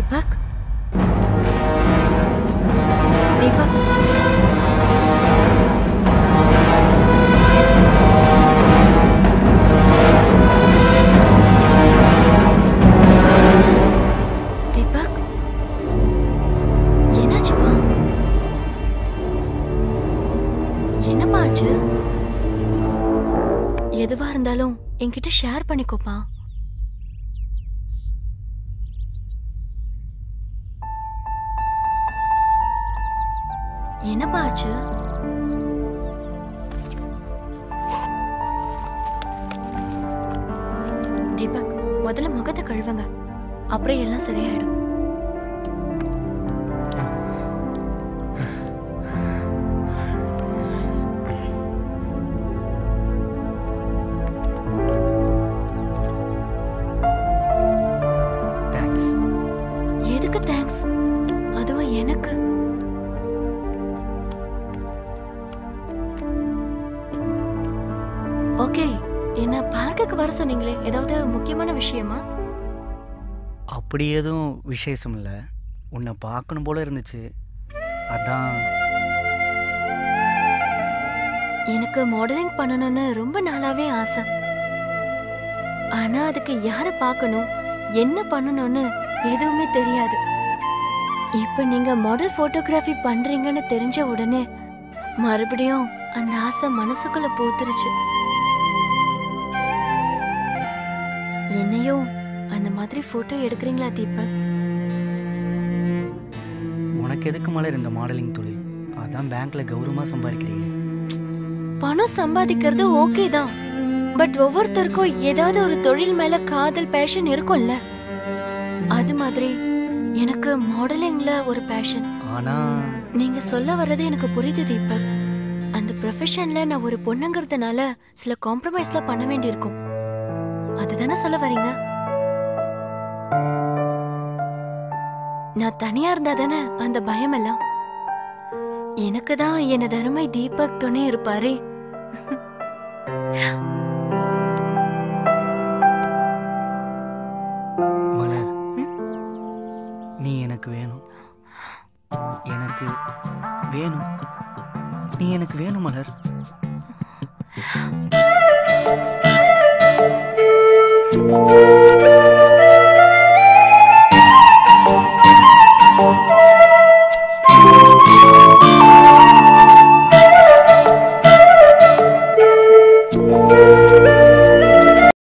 தீபக் தீபக் தீபக் என்னாச்சுப்பா என்னப்பா ஆச்சு எதுவா இருந்தாலும் என்கிட்ட ஷேர் பண்ணிக்கோப்பா என்னப்பா ஆச்சு தீபக் முதல்ல முகத்தை கழுவுங்க அப்புறம் எல்லாம் சரியாயிடும் தேங்க்ஸ் எதுக்கு தேங்க்ஸ் அதுவும் எனக்கு ஓகே என்ன பார்க்குக்கு வர சொன்னீங்களே ஏதாவது முக்கியமான விஷயமா அப்படி எதுவும் விசேஷம் இல்லை உன்னை பார்க்கணும் போல இருந்துச்சு அதான் எனக்கு மாடலிங் பண்ணணும்னு ரொம்ப நாளாவே ஆசை ஆனா அதுக்கு யாரை பார்க்கணும் என்ன பண்ணணும்னு எதுவுமே தெரியாது இப்ப நீங்க மாடல் போட்டோகிராஃபி பண்றீங்கன்னு தெரிஞ்ச உடனே மறுபடியும் அந்த ஆசை மனசுக்குள்ள பூத்துருச்சு என்னையும் அந்த மாதிரி போட்டோ எடுக்கிறீங்களா தீபக் உனக்கு எதுக்கு மலர் இந்த மாடலிங் தொழில் அதான் பேங்க்ல கௌரவமாக சம்பாதிக்கிறீங்க பணம் சம்பாதிக்கிறது ஓகே தான் பட் ஒவ்வொருத்தருக்கும் ஏதாவது ஒரு தொழில் மேல காதல் பேஷன் இருக்கும்ல அது மாதிரி எனக்கு மாடலிங்ல ஒரு பேஷன் ஆனால் நீங்க சொல்ல வர்றது எனக்கு புரியுது தீபக் அந்த ப்ரொஃபஷன்ல நான் ஒரு பொண்ணுங்கிறதுனால சில காம்ப்ரமைஸ்லாம் பண்ண வேண்டியிருக்கும் அதுதானே சொல்ல வரீங்க நான் தனியா இருந்தா தானே அந்த பயம் எல்லாம் எனக்கு தான் எனது அருமை தீபக் துணை இருப்பாரே மலர் ம்? நீ எனக்கு வேணும் எனக்கு வேணும் நீ எனக்கு வேணும் மலர் ஆ